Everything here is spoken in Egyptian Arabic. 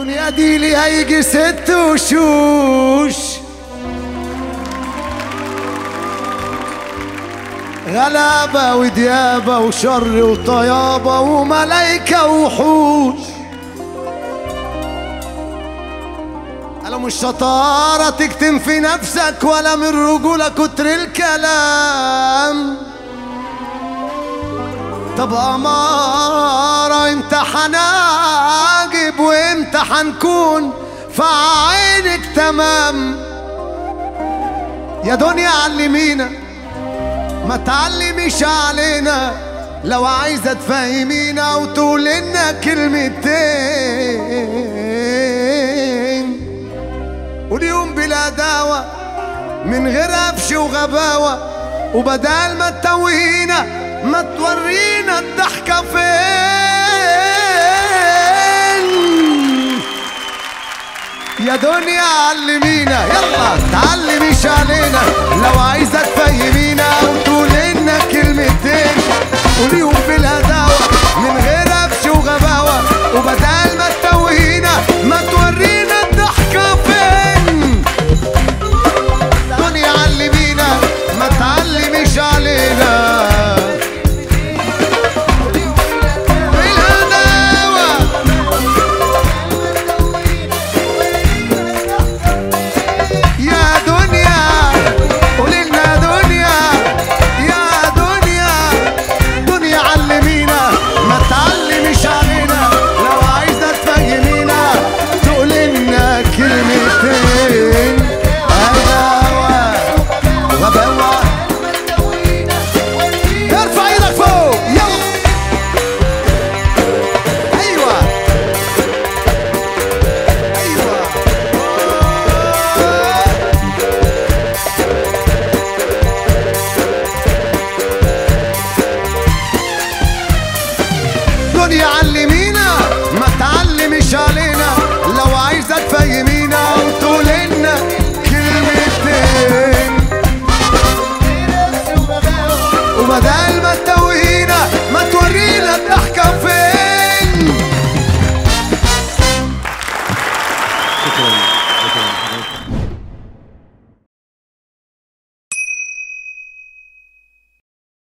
الدنيا دي لي هيجي ست وشوش غلابة وديابة وشر وطيابة وملايكة وحوش قالوا مش شطارة تكتم في نفسك ولا من رجولة كتر الكلام طب أمارة امتى حناجب وامتى حنكون في عينك تمام يا دنيا علمينا ما تعلميش علينا لو عايزة تفهمينا وتقول لنا كلمتين واليوم بلا دواء من غير قفش وغباوة وبدال ما تتوهينا ما تورينا الضحكة فين يا دنيا علمينا يلا تعلميش علينا لو عايزة تفهمينا وتقول لنا كلمتين قوليهم بالهداوة من غير قفش وغباوة وبدال ما